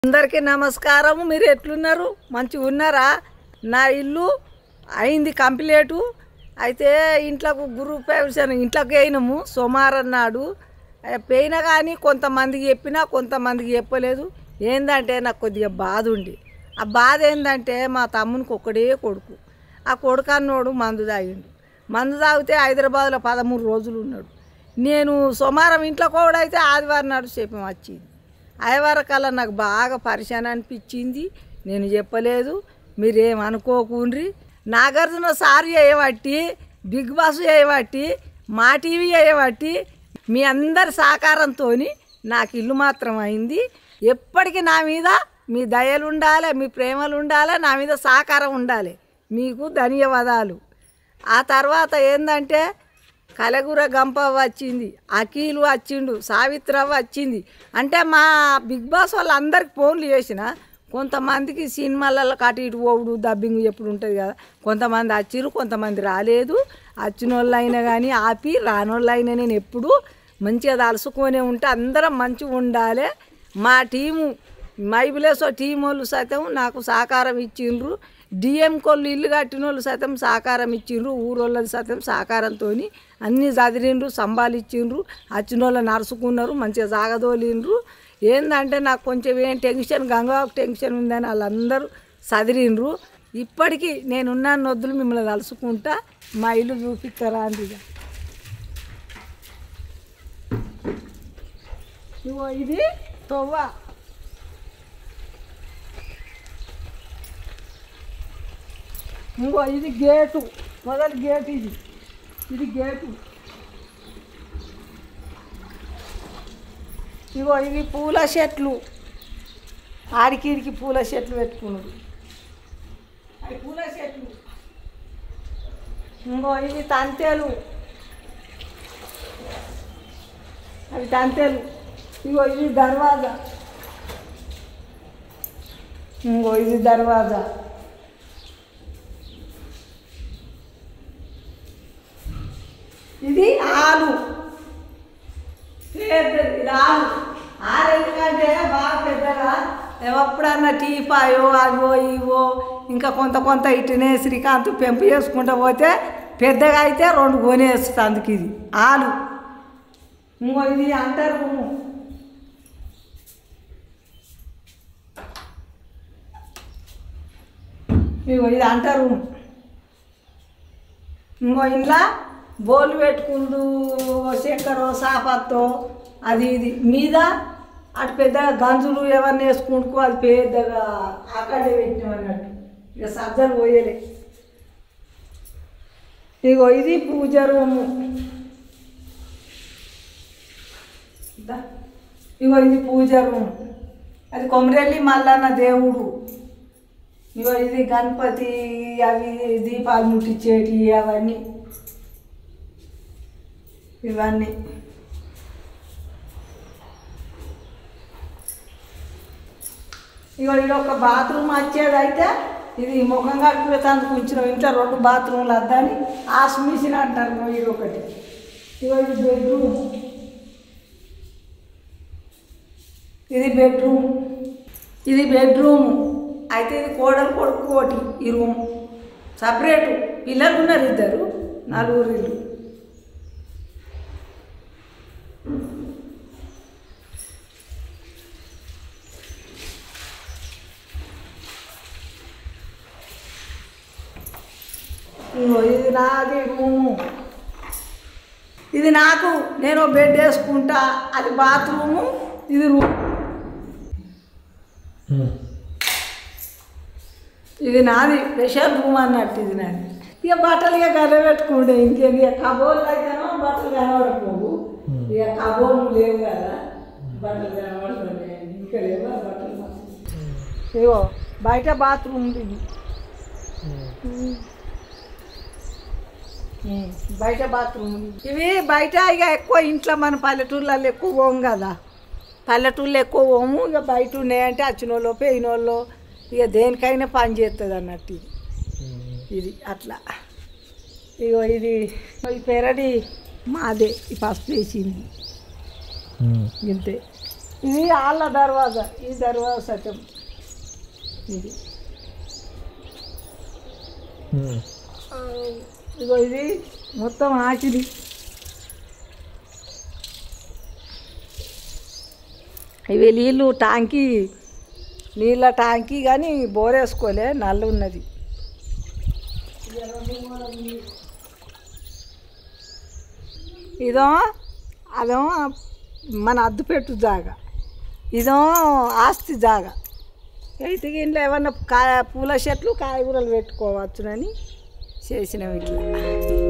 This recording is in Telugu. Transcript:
అందరికీ నమస్కారము మీరు ఎట్లున్నారు మంచిగా ఉన్నారా నా ఇల్లు అయింది కంప్లీటు అయితే ఇంట్లోకి గురు ప్రవేశం ఇంట్లోకి అయినాము సోమవారం నాడు ఆ, పోయినా కానీ కొంతమందికి చెప్పినా కొంతమందికి చెప్పలేదు ఏందంటే నాకు కొద్దిగా బాధ ఉండి ఆ బాధ ఏంటంటే మా తమ్మునికి ఒక్కడే కొడుకు ఆ కొడుకు అన్నోడు మందు తాగిండు మందు తాగితే హైదరాబాద్లో పదమూడు రోజులు ఉన్నాడు నేను సోమవారం ఇంట్లో కూడా అయితే ఆదివారం నాడు చెప్పం వచ్చింది ఆదివారం కల్లా నాకు బాగా పరిశాన్ అనిపించింది నేను చెప్పలేదు మీరేం అనుకోకుండ్రి నాగార్జున సార్ చేయబట్టి బిగ్ బాస్ చేయబట్టి మా టీవీ చేయబట్టి మీ అందరి సహకారంతో నాకు ఇల్లు మాత్రం అయింది ఎప్పటికీ నా మీద మీ దయలు ఉండాలి మీ ప్రేమలు ఉండాలి నా మీద సహకారం ఉండాలి మీకు ధన్యవాదాలు ఆ తర్వాత ఏంటంటే కలగుర గంప వచ్చింది అఖిలు వచ్చిండు సావిత్రవ్వ వచ్చింది అంటే మా బిగ్ బాస్ వాళ్ళందరికి ఫోన్లు చేసిన కొంతమందికి సినిమాలలో కటు ఇటు పోవుడు డబ్బింగ్ ఎప్పుడు ఉంటుంది కదా కొంతమంది వచ్చిర్రు కొంతమంది రాలేదు వచ్చిన వాళ్ళు అయినా కానీ ఆపి రానోళ్ళు అయినా నేను ఎప్పుడు మంచిగా తలుసుకొనే ఉంటే అందరం మంచిగా ఉండాలి మా టీము మైబిలేసో టీం వాళ్ళు సైతం నాకు సహకారం ఇచ్చిండ్రు డిఎం కొళ్ళు ఇల్లు కట్టిన వాళ్ళు సైతం సహకారం ఇచ్చిండ్రు ఊరోళ్ళది సైతం సహకారంతో అన్నీ చదిరిండ్రు సంభాలిచ్చిండ్రు వచ్చిన వాళ్ళు నడుచుకున్నారు మంచిగా సాగదోలిండ్రు ఏంటంటే నాకు కొంచెం ఏం టెన్షన్ గంగాకు టెన్షన్ ఉందని వాళ్ళందరూ చదిరిండ్రు ఇప్పటికీ నేనున్న నొద్దులు మిమ్మల్ని తలుసుకుంటా మా ఇల్లు చూపిస్తారా అందిగా ఇగో ఇది తొవ్వ ఇంకో ఇది గేటు మొదటి గేట్ ఇది ఇది గేటు ఇగో ఇవి పూల చెట్లు ఆడికిడికి పూల చెట్లు పెట్టుకున్నాడు అవి పూల చెట్లు ఇంకో ఇవి తంతేలు అవి తంతేలు ఇగో ఇది దర్వాజా ఇంకో ఇది దర్వాజా ఇది ఆలు పెద్దది ఇది ఆలు ఆలు ఎందుకంటే బాగా పెద్దగా ఎప్పుడన్నా టీపాయో అవో ఇవో ఇంకా కొంత కొంత ఇటునే శ్రీకాంత్ పెంపు చేసుకుంటూ పోతే పెద్దగా అయితే రెండు కొనేస్తుంది అందుకు ఇది ఆలు ఇంకో ఇది అంటారు ఇగో ఇది అంటారు ఇంకో ఇంట్లో బోలు పెట్టుకుండు చక్కెర సాపత్తో అది ఇది మీద అటు పెద్దగా గంజులు ఎవరిని వేసుకుంటుకో అది పెద్దగా అక్కడే పెట్టినాం అన్నట్టు ఇక సజ్జలు పోయలే ఇగో ఇది పూజ రూము దా. ఇగో ఇది పూజ రూమ్ అది కొమరెల్లి మల్లన్న దేవుడు ఇగో ఇది గణపతి అవి దీపాలు ముట్టించేటి అవన్నీ ఇవన్నీ ఇగో ఇది ఒక బాత్రూమ్ వచ్చేది అయితే ఇది ముఖం కట్టుకునేందుకు ఉంచిన ఇంట్లో రెండు బాత్రూమ్లు వద్దని ఆస్ మిషన్ అంటారు ఇది ఒకటి ఇగో ఇది బెడ్రూమ్ ఇది బెడ్రూమ్ ఇది బెడ్రూమ్ అయితే ఇది కోడలు కొడుకు కోటి ఈ రూమ్ సపరేటు పిల్లలు ఉన్నారు ఇద్దరు నలుగురు ఇల్లు ఇగో ఇది నాది రూము ఇది నాకు నేను బెడ్ వేసుకుంటా అది బాత్రూము ఇది రూమ్ ఇది నాది స్పెషల్ రూమ్ అన్నట్టు ఇది నాది ఇక బట్టలు ఇక గర్ర పెట్టుకుంటే ఇంకేంది ఇక కబోర్లు అయితేనో బట్టలు కనబడకపోవు ఇక కబోర్లు లేవు కదా బట్టలు కనబడుతున్నాయి ఇంకా లేవా బట్టలు మాత్రం. ఇగో బయట బాత్రూమ్ ఉంది ఇది ఉమ్, బయట బాత్రూమ్ ఉంది. ఇవి బయట ఇక ఎక్కువ ఇంట్లో మన పల్లెటూర్లలో ఎక్కువ పోం కదా పల్లెటూళ్ళు ఎక్కువ పోము ఇక బయట ఉన్నాయంటే వచ్చిన వాళ్ళు పోయిన వాళ్ళు ఇక దేనికైనా పని చేస్తుంది అన్నట్టు ఇది ఇది అట్లా ఇగో ఇది ఈ పెరడి మాదే ఈ పసుపు వేసింది ఇంతే ఇది ఆళ్ళ దర్వాజా ఈ దర్వాజా సత్యం ఇది ఉమ్. ఆ, ఇగో ఇది మొత్తం ఆకిలి ఇవి నీళ్ళు ట్యాంకీ నీళ్ళ ట్యాంకీ కానీ బోరేసుకోలే నల్ల ఉన్నది ఇదో అదో మన అద్దుపెట్టు జాగా ఇదో ఆస్తి జాగా అయితే ఇంట్లో ఏమన్నా కాయ పూల చెట్లు కాయగూరలు పెట్టుకోవచ్చునని చేసినాం ఇట్లా